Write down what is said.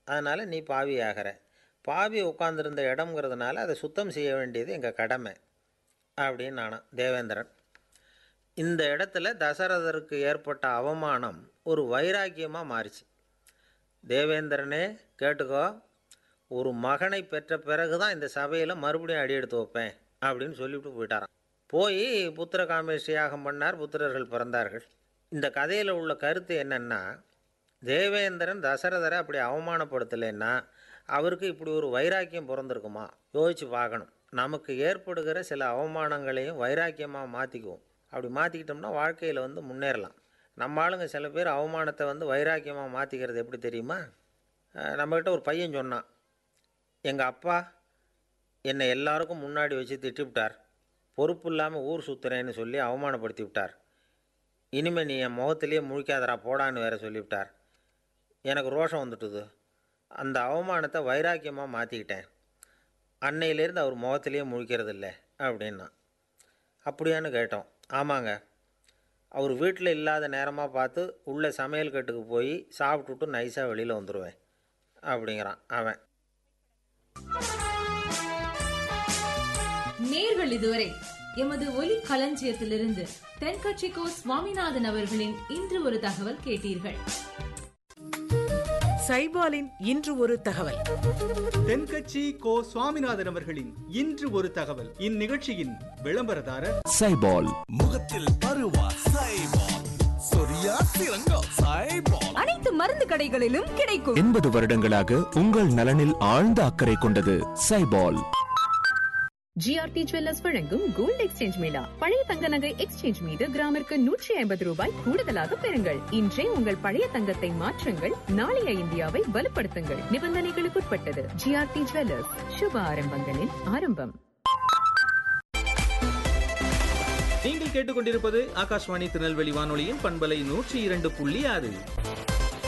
அதனால் நீ பாவி ஆகிற பாவி உட்காந்துருந்த இடம்ங்கிறதுனால அதை சுத்தம் செய்ய வேண்டியது எங்கள் கடமை அப்படின்னு நானும் தேவேந்திரன் இந்த இடத்துல தசரதருக்கு ஏற்பட்ட அவமானம் ஒரு வைராக்கியமாக மாறிச்சு தேவேந்திரனே கேட்டுக்கோ ஒரு மகனை பெற்ற பிறகு தான் இந்த சபையில் மறுபடியும் அடி எடுத்து வைப்பேன் அப்படின்னு சொல்லிவிட்டு போயிட்டாராம் போய் புத்திர காமேஷ் யாகம் பண்ணார் புத்திரர்கள் பிறந்தார்கள் இந்த கதையில் உள்ள கருத்து என்னென்னா தேவேந்திரன் தசரதரை அப்படி அவமானப்படுத்தலைன்னா அவருக்கு இப்படி ஒரு வைராக்கியம் பிறந்திருக்குமா யோசித்து பார்க்கணும் நமக்கு ஏற்படுகிற சில அவமானங்களையும் வைராக்கியமாக மாற்றிக்குவோம் அப்படி மாற்றிக்கிட்டோம்னா வாழ்க்கையில் வந்து முன்னேறலாம் நம்ம ஆளுங்க சில பேர் அவமானத்தை வந்து வைராக்கியமாக மாற்றிக்கிறது எப்படி தெரியுமா அஹ் நம்மக்கிட்ட ஒரு பையன் சொன்னான் எங்கள் அப்பா என்னை எல்லாருக்கும் முன்னாடி வச்சு திட்டிவிட்டார் பொறுப்பு இல்லாமல் ஊர் சுற்றுறேன்னு சொல்லி அவமானப்படுத்தி விட்டார் இனிமேல் நீ என் முகத்திலேயே முழிக்காதடா போடான்னு வேற சொல்லிவிட்டார் எனக்கு ரோஷம் வந்துட்டுது அந்த அவமானத்தை வைராக்கியமாக மாற்றிக்கிட்டேன் அன்னையிலேருந்து அவர் முகத்திலேயே முழிக்கிறது இல்லை அப்படின்னா அப்படியான்னு கேட்டோம் ஆமாங்க அவர் வீட்டில் இல்லாத நேரமாக பார்த்து உள்ளே சமையல் கட்டுக்கு போய் சாப்பிட்டுட்டு நைஸாக வெளியில் வந்துடுவேன் அப்படிங்கிறான் அவன் நேர்கள் இதுவரை எமது ஒலி களஞ்சியத்திலிருந்து தென்கட்சிக்கோ சுவாமிநாதன் அவர்களின் இன்று ஒரு தகவல் கேட்டீர்கள் சைபாலின் இன்று ஒரு தகவல் தென்கட்சி கோ சுவாமிநாதன் அவர்களின் இன்று ஒரு தகவல் இந்நிகழ்ச்சியின் விளம்பரதாரர் சைபால் முகத்தில் பருவா சைபால் சொரியா சிறங்கோ சைபால் அனைத்து மருந்து கடைகளிலும் கிடைக்கும் எண்பது வருடங்களாக உங்கள் நலனில் ஆழ்ந்த அக்கறை கொண்டது சைபால் ஜிஆர்டி ஜுவல்லர்ஸ் வழங்கும் கோல்ட் எக்ஸ்சேஞ்ச் மேளா பழைய தங்க நகை எக்ஸ்சேஞ்ச் மீது கிராமிற்கு நூற்றி ஐம்பது ரூபாய் கூடுதலாக பெறுங்கள் இன்றே உங்கள் பழைய தங்கத்தை மாற்றுங்கள் நாளைய இந்தியாவை வலுப்படுத்துங்கள் நிபந்தனைகளுக்குட்பட்டது ஜிஆர்டி ஜுவல்லர்ஸ் சுப ஆரம்பங்களின் ஆரம்பம் நீங்கள் கேட்டுக்கொண்டிருப்பது ஆகாஷ்வாணி திருநெல்வேலி வானொலியின் பண்பலை நூற்றி இரண்டு புள்ளி ஆறு